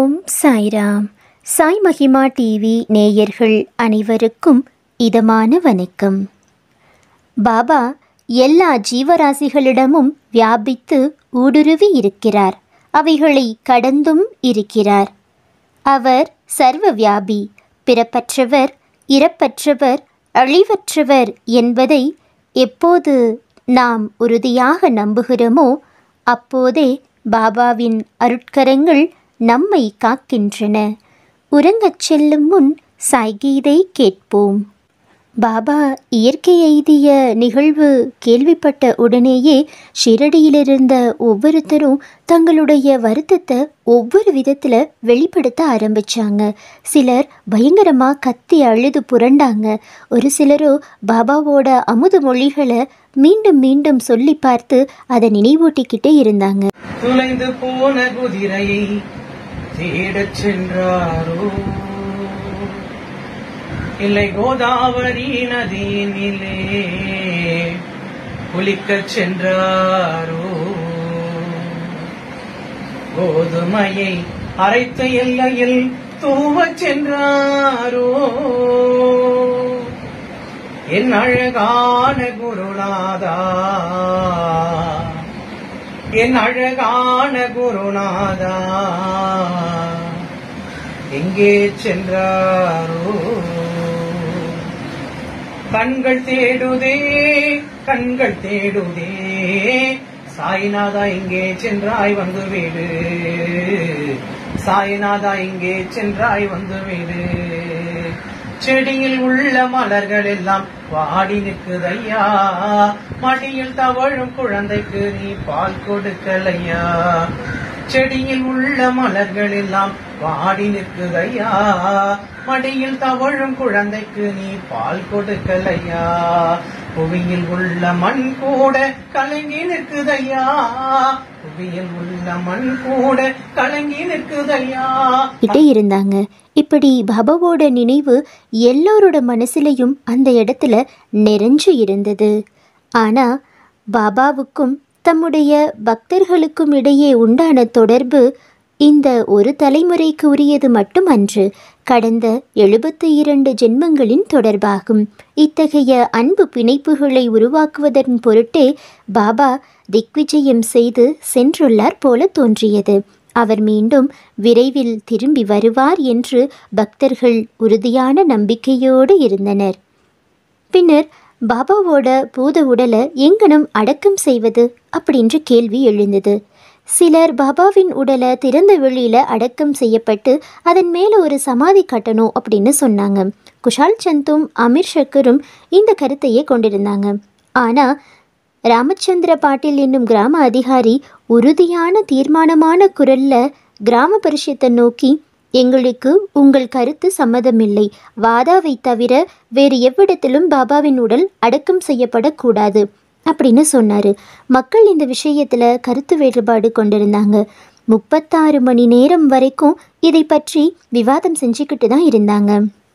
ஓம் சாய்ராம் சாய் மகிமா டிவி நேயர்கள் அனைவருக்கும் இதமான வணக்கம் பாபா எல்லா ஜீவராசிகளிடமும் வியாபித்து ஊடுருவி இருக்கிறார் அவைகளை கடந்தும் இருக்கிறார் அவர் சர்வ வியாபி பிறப்பற்றவர் இறப்பற்றவர் அழிவற்றவர் என்பதை எப்போது நாம் உறுதியாக நம்புகிறோமோ அப்போதே பாபாவின் அருட்கரங்கள் நம்மை காக்கின்றன உறங்கச் செல்லும் முன் சாய்கீதை கேட்போம் பாபா இயற்கை எய்திய நிகழ்வு கேள்விப்பட்ட உடனேயே ஷிரடியிலிருந்த ஒவ்வொருத்தரும் தங்களுடைய வருத்தத்தை ஒவ்வொரு விதத்தில் வெளிப்படுத்த ஆரம்பிச்சாங்க சிலர் பயங்கரமாக கத்தி அழுது புரண்டாங்க ஒரு சிலரோ பாபாவோட அமுத மொழிகளை மீண்டும் மீண்டும் சொல்லி பார்த்து அதை நினைவூட்டிக்கிட்டே இருந்தாங்க துளைந்து போன குதிரையை தேடச் சென்றாரோ இல்லை கோதாவரி நதியினிலே குளிக்கச் சென்றாரோ கோதுமையை அரைத்த எல்லையில் தூவச் சென்றாரோ என் அழகான குருநாதா என் அழகான குருநாதா எங்கே சென்றாரோ கண்கள் தேடுதே கண்கள் தேடுதே சாய்நாதா எங்கே சென்றாய் வந்து வீடு சாய்நாதா எங்கே சென்றாய் வந்து வீடு செடியில் உள்ள மலர்கள் எல்லாம் வாடி நிற்குதையா மடியில் தவழும் குழந்தைக்கு நீ பால் கொடுக்கலையா செடியில் உள்ள மலர்கள் எல்லாம் வாடி நிற்குதையா மடியில் தவழும் குழந்தைக்கு நீ பால் கொடுக்கலையா புவியில் உள்ள மண் கூட கலங்கி நிற்குதையா புவியில் உள்ள மண் கூட கலங்கி நிற்குதையா கிட்டே இருந்தாங்க இப்படி பாபாவோட நினைவு எல்லோரோட மனசுலையும் அந்த இடத்துல நிறைஞ்சு இருந்தது ஆனா பாபாவுக்கும் தம்முடைய பக்தர்களுக்கும் இடையே உண்டான தொடர்பு இந்த ஒரு தலைமுறைக்கு உரியது மட்டும் அன்று கடந்த எழுபத்தி இரண்டு ஜென்மங்களின் தொடர்பாகும் இத்தகைய அன்பு பிணைப்புகளை உருவாக்குவதன் பொருட்டே பாபா திக்விஜயம் செய்து சென்றுள்ளார் போல தோன்றியது அவர் மீண்டும் விரைவில் திரும்பி வருவார் என்று பக்தர்கள் உறுதியான நம்பிக்கையோடு இருந்தனர் பின்னர் பாபாவோட பூத உடலை எங்கனம் அடக்கம் செய்வது அப்படின்ற கேள்வி எழுந்தது சிலர் பாபாவின் உடலை திறந்த வெளியில அடக்கம் செய்யப்பட்டு அதன் மேலே ஒரு சமாதி கட்டணும் அப்படின்னு சொன்னாங்க குஷால் சந்தும் அமீர் ஷக்கரும் இந்த கருத்தையே கொண்டிருந்தாங்க ஆனால் ராமச்சந்திர பாட்டில் என்னும் கிராம அதிகாரி உறுதியான தீர்மானமான குரல்ல கிராம பரிஷத்தை நோக்கி எங்களுக்கு உங்கள் கருத்து சம்மதமில்லை வாதாவை தவிர வேறு எவ்விடத்திலும் பாபாவின் உடல் அடக்கம் செய்யப்படக்கூடாது அப்படின்னு சொன்னார் மக்கள் இந்த விஷயத்தில் கருத்து வேறுபாடு கொண்டிருந்தாங்க முப்பத்தாறு மணி நேரம் வரைக்கும் இதை பற்றி விவாதம் செஞ்சுக்கிட்டு தான் இருந்தாங்க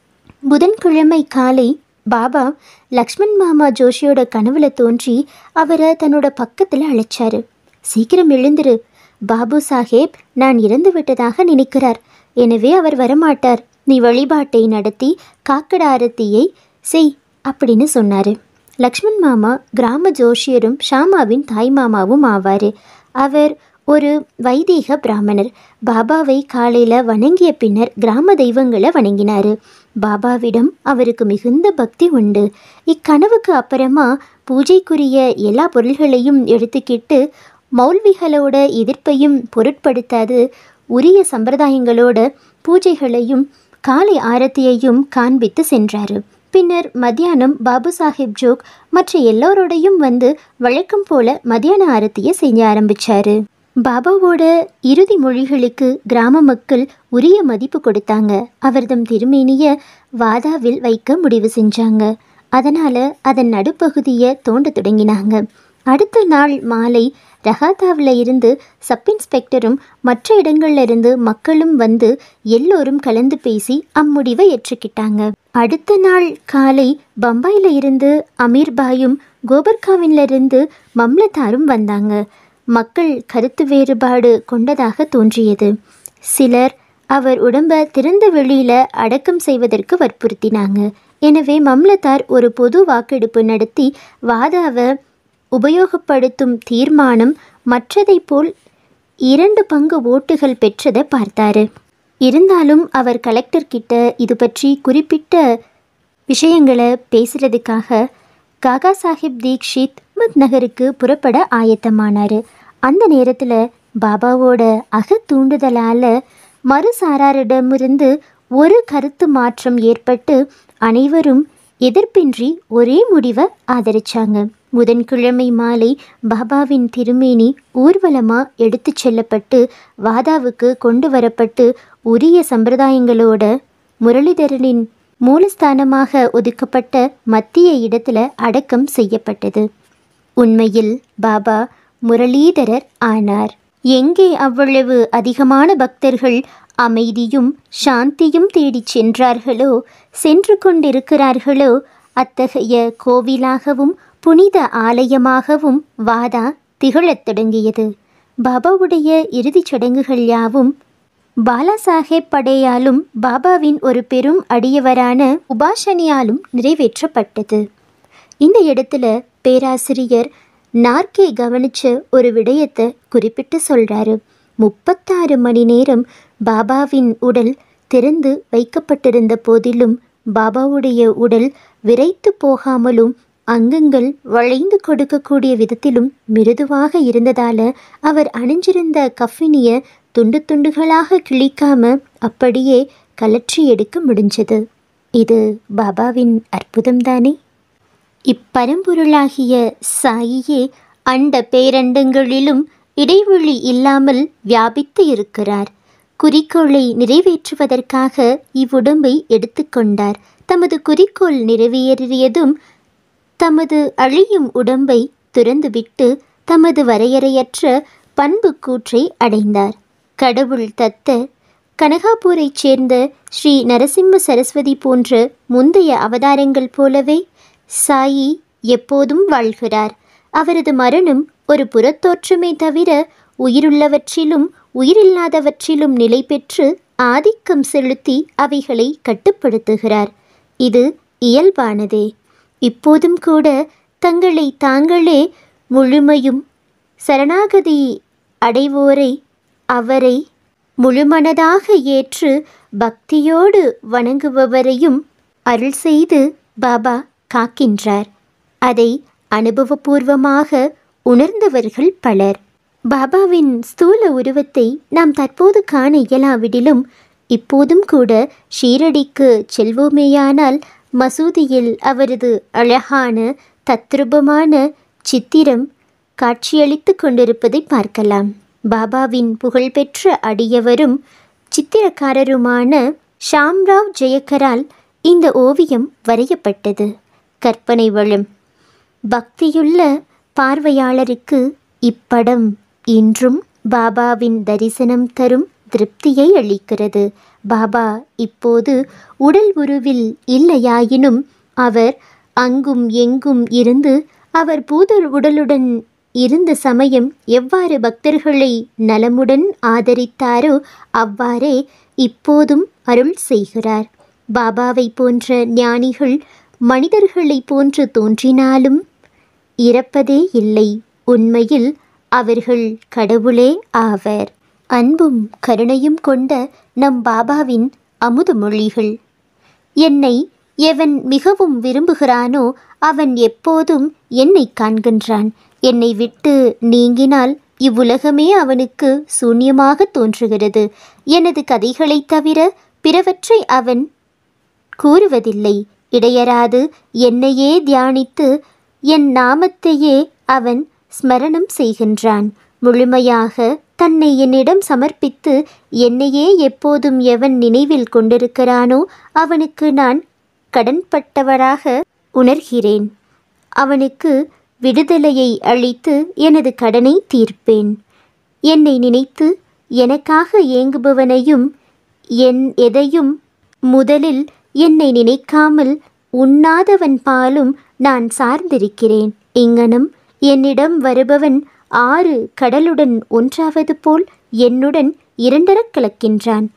புதன்கிழமை காலை பாபா லக்ஷ்மண் மாமா ஜோஷியோட கனவுல தோன்றி அவரை தன்னோட பக்கத்தில் அழைச்சாரு சீக்கிரம் எழுந்துரு பாபு சாஹேப் நான் இறந்து விட்டதாக நினைக்கிறார் எனவே அவர் வரமாட்டார் நீ வழிபாட்டை நடத்தி காக்கட ஆரத்தியை செய் அப்படின்னு சொன்னார் லக்ஷ்மண் மாமா கிராம ஜோஷியரும் ஷாமாவின் தாய் மாமாவும் ஆவார் அவர் ஒரு வைதீக பிராமணர் பாபாவை காலையில் வணங்கிய பின்னர் கிராம தெய்வங்களை வணங்கினார் பாபாவிடம் அவருக்கு மிகுந்த பக்தி உண்டு இக்கனவுக்கு அப்புறமா பூஜைக்குரிய எல்லா பொருள்களையும் எடுத்துக்கிட்டு மௌல்விகளோட எதிர்ப்பையும் பொருட்படுத்தாது உரிய சம்பிரதாயங்களோட பூஜைகளையும் காலை ஆரத்தியையும் காண்பித்து சென்றார் பின்னர் மத்தியானம் பாபு சாஹிப் ஜோக் மற்ற எல்லோரோடையும் வந்து வழக்கம் போல மத்தியான ஆரத்தியை செய்ய ஆரம்பிச்சாரு பாபாவோட இறுதி மொழிகளுக்கு கிராம மக்கள் உரிய மதிப்பு கொடுத்தாங்க அவர்தம் திருமேனிய வாதாவில் வைக்க முடிவு செஞ்சாங்க அதனால அதன் நடுப்பகுதியை தோண்ட தொடங்கினாங்க அடுத்த நாள் மாலை ரஹாதாவில் இருந்து சப் இன்ஸ்பெக்டரும் மற்ற இடங்கள்ல இருந்து மக்களும் வந்து எல்லோரும் கலந்து பேசி அம்முடிவை ஏற்றுக்கிட்டாங்க அடுத்த நாள் காலை பம்பாயில இருந்து அமீர்பாயும் கோபர்காவின்ல இருந்து மம்லதாரும் வந்தாங்க மக்கள் கருத்து வேறுபாடு கொண்டதாக தோன்றியது சிலர் அவர் உடம்ப திறந்த வெளியில அடக்கம் செய்வதற்கு வற்புறுத்தினாங்க எனவே மம்லத்தார் ஒரு பொது வாக்கெடுப்பு நடத்தி வாதாவை உபயோகப்படுத்தும் தீர்மானம் மற்றதைப் போல் இரண்டு பங்கு ஓட்டுகள் பெற்றதை பார்த்தாரு இருந்தாலும் அவர் கலெக்டர் கிட்ட இது பற்றி குறிப்பிட்ட விஷயங்களை பேசுறதுக்காக காகா சாஹிப் தீக்ஷித் மத் நகருக்கு புறப்பட ஆயத்தமானார் அந்த நேரத்தில் பாபாவோட அகத்தூண்டுதலால் மறுசாராரிடமிருந்து ஒரு கருத்து மாற்றம் ஏற்பட்டு அனைவரும் எதிர்ப்பின்றி ஒரே முடிவை ஆதரிச்சாங்க புதன்கிழமை மாலை பாபாவின் திருமேனி ஊர்வலமாக எடுத்துச் செல்லப்பட்டு வாதாவுக்கு கொண்டு வரப்பட்டு உரிய சம்பிரதாயங்களோட முரளிதரனின் மூலஸ்தானமாக ஒதுக்கப்பட்ட மத்திய இடத்துல அடக்கம் செய்யப்பட்டது உண்மையில் பாபா முரளீதரர் ஆனார் எங்கே அவ்வளவு அதிகமான பக்தர்கள் அமைதியும் சாந்தியும் தேடிச் சென்றார்களோ சென்று கொண்டிருக்கிறார்களோ அத்தகைய கோவிலாகவும் புனித ஆலயமாகவும் வாதா திகழத் தொடங்கியது பாபாவுடைய இறுதிச் சடங்குகள் யாவும் பாலாசாஹேப் படேயாலும் பாபாவின் ஒரு பெரும் அடியவரான உபாஷனியாலும் நிறைவேற்றப்பட்டது இந்த இடத்துல பேராசிரியர் நார்கே கவனிச்ச ஒரு விடயத்தை குறிப்பிட்டு சொல்றாரு முப்பத்தாறு மணி நேரம் பாபாவின் உடல் திறந்து வைக்கப்பட்டிருந்த போதிலும் பாபாவுடைய உடல் விரைத்து போகாமலும் அங்கங்கள் வளைந்து கொடுக்கக்கூடிய விதத்திலும் மிருதுவாக இருந்ததால அவர் அணிஞ்சிருந்த கஃபினிய துண்டு துண்டுகளாக கிழிக்காம அப்படியே கலற்றி எடுக்க முடிஞ்சது இது பாபாவின் அற்புதம்தானே இப்பரம்பொருளாகிய சாயியே அண்ட பேரண்டங்களிலும் இடைவெளி இல்லாமல் வியாபித்து இருக்கிறார் குறிக்கோளை நிறைவேற்றுவதற்காக இவ்வுடம்பை எடுத்துக்கொண்டார் தமது குறிக்கோள் நிறைவேறியதும் தமது அழியும் உடம்பை துறந்துவிட்டு தமது வரையறையற்ற பண்பு கூற்றை அடைந்தார் கடவுள் தத்த கனகாபூரைச் சேர்ந்த ஸ்ரீ நரசிம்ம சரஸ்வதி போன்ற முந்தைய அவதாரங்கள் போலவே சாயி எப்போதும் வாழ்கிறார் அவரது மரணம் ஒரு புறத்தோற்றமே தவிர உயிருள்ளவற்றிலும் உயிரில்லாதவற்றிலும் நிலை பெற்று ஆதிக்கம் செலுத்தி அவைகளை கட்டுப்படுத்துகிறார் இது இயல்பானதே இப்போதும் கூட தங்களை தாங்களே முழுமையும் சரணாகதி அடைவோரை அவரை முழுமனதாக ஏற்று பக்தியோடு வணங்குபவரையும் அருள் செய்து பாபா காக்கின்றார் அதை அனுபவபூர்வமாக உணர்ந்தவர்கள் பலர் பாபாவின் ஸ்தூல உருவத்தை நாம் தற்போது காண இயலாவிடிலும் இப்போதும் கூட ஷீரடிக்கு செல்வோமேயானால் மசூதியில் அவரது அழகான தத்ரூபமான சித்திரம் காட்சியளித்து கொண்டிருப்பதை பார்க்கலாம் பாபாவின் புகழ்பெற்ற அடியவரும் சித்திரக்காரருமான ஷாம்ராவ் ஜெயக்கரால் இந்த ஓவியம் வரையப்பட்டது கற்பனை வளம் பக்தியுள்ள பார்வையாளருக்கு இப்படம் இன்றும் பாபாவின் தரிசனம் தரும் திருப்தியை அளிக்கிறது பாபா இப்போது உடல் உருவில் இல்லையாயினும் அவர் அங்கும் எங்கும் இருந்து அவர் பூத உடலுடன் இருந்த சமயம் எவ்வாறு பக்தர்களை நலமுடன் ஆதரித்தாரோ அவ்வாறே இப்போதும் அருள் செய்கிறார் பாபாவை போன்ற ஞானிகள் மனிதர்களைப் போன்று தோன்றினாலும் இறப்பதே இல்லை உண்மையில் அவர்கள் கடவுளே ஆவர் அன்பும் கருணையும் கொண்ட நம் பாபாவின் அமுத மொழிகள் என்னை எவன் மிகவும் விரும்புகிறானோ அவன் எப்போதும் என்னை காண்கின்றான் என்னை விட்டு நீங்கினால் இவ்வுலகமே அவனுக்கு சூன்யமாக தோன்றுகிறது எனது கதைகளைத் தவிர பிறவற்றை அவன் கூறுவதில்லை இடையராது என்னையே தியானித்து என் நாமத்தையே அவன் ஸ்மரணம் செய்கின்றான் முழுமையாக தன்னை என்னிடம் சமர்ப்பித்து என்னையே எப்போதும் எவன் நினைவில் கொண்டிருக்கிறானோ அவனுக்கு நான் கடன்பட்டவராக உணர்கிறேன் அவனுக்கு விடுதலையை அளித்து எனது கடனை தீர்ப்பேன் என்னை நினைத்து எனக்காக ஏங்குபவனையும் என் எதையும் முதலில் என்னை நினைக்காமல் உண்ணாதவன் பாலும் நான் சார்ந்திருக்கிறேன் இங்கனம் என்னிடம் வருபவன் ஆறு கடலுடன் ஒன்றாவது போல் என்னுடன் இரண்டரக் கலக்கின்றான்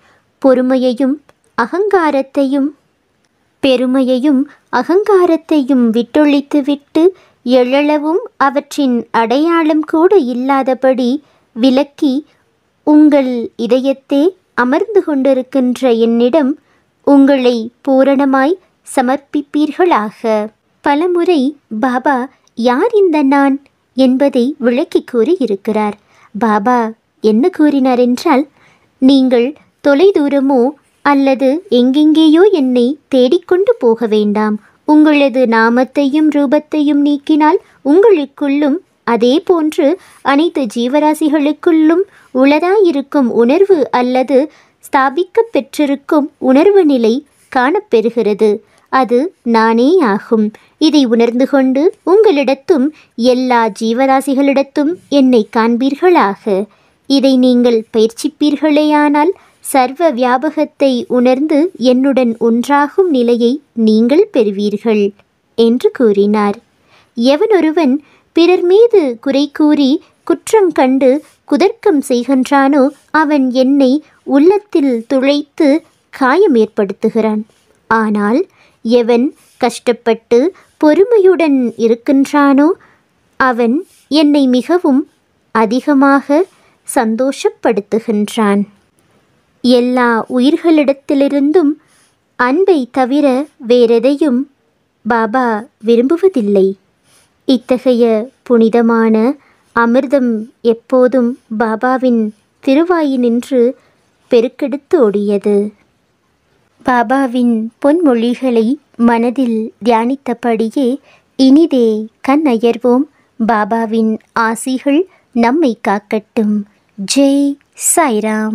பொறுமையையும் அகங்காரத்தையும் பெருமையையும் அகங்காரத்தையும் விட்டொழித்துவிட்டு எழளவும் அவற்றின் அடையாளம் கூட இல்லாதபடி விலக்கி உங்கள் இதயத்தே அமர்ந்து கொண்டிருக்கின்ற என்னிடம் உங்களை பூரணமாய் சமர்ப்பிப்பீர்களாக பலமுறை பாபா யார் இந்த நான் என்பதை விளக்கி கூறியிருக்கிறார் பாபா என்ன கூறினார் என்றால் நீங்கள் தொலைதூரமோ அல்லது எங்கெங்கேயோ என்னை தேடிக்கொண்டு போக வேண்டாம் உங்களது நாமத்தையும் ரூபத்தையும் நீக்கினால் உங்களுக்குள்ளும் அதே போன்று அனைத்து ஜீவராசிகளுக்குள்ளும் உளதாயிருக்கும் உணர்வு அல்லது ஸ்தாபிக்கப் பெற்றிருக்கும் உணர்வு நிலை காணப்பெறுகிறது அது நானே ஆகும் இதை உணர்ந்து கொண்டு உங்களிடத்தும் எல்லா ஜீவராசிகளிடத்தும் என்னை காண்பீர்களாக இதை நீங்கள் பயிற்சிப்பீர்களேயானால் சர்வ வியாபகத்தை உணர்ந்து என்னுடன் ஒன்றாகும் நிலையை நீங்கள் பெறுவீர்கள் என்று கூறினார் எவனொருவன் பிறர் மீது குறை கூறி குற்றம் கண்டு குதர்க்கம் செய்கின்றானோ அவன் என்னை உள்ளத்தில் துளைத்து காயம் ஏற்படுத்துகிறான் ஆனால் எவன் கஷ்டப்பட்டு பொறுமையுடன் இருக்கின்றானோ அவன் என்னை மிகவும் அதிகமாக சந்தோஷப்படுத்துகின்றான் எல்லா உயிர்களிடத்திலிருந்தும் அன்பை தவிர வேறெதையும் பாபா விரும்புவதில்லை இத்தகைய புனிதமான அமிர்தம் எப்போதும் பாபாவின் திருவாயினின்று பெருக்கெடுத்து ஓடியது பாபாவின் பொன்மொழிகளை மனதில் தியானித்தபடியே இனிதே கண் அயர்வோம் பாபாவின் ஆசிகள் நம்மை காக்கட்டும் ஜெய் சாய்ராம்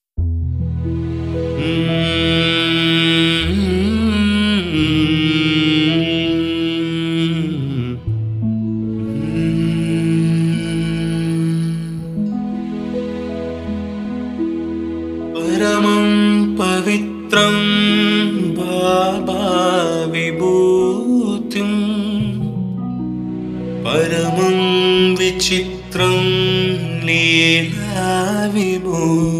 परमं पवित्रं बाबा विभूतिम् परमं विचित्रं लीला विभूति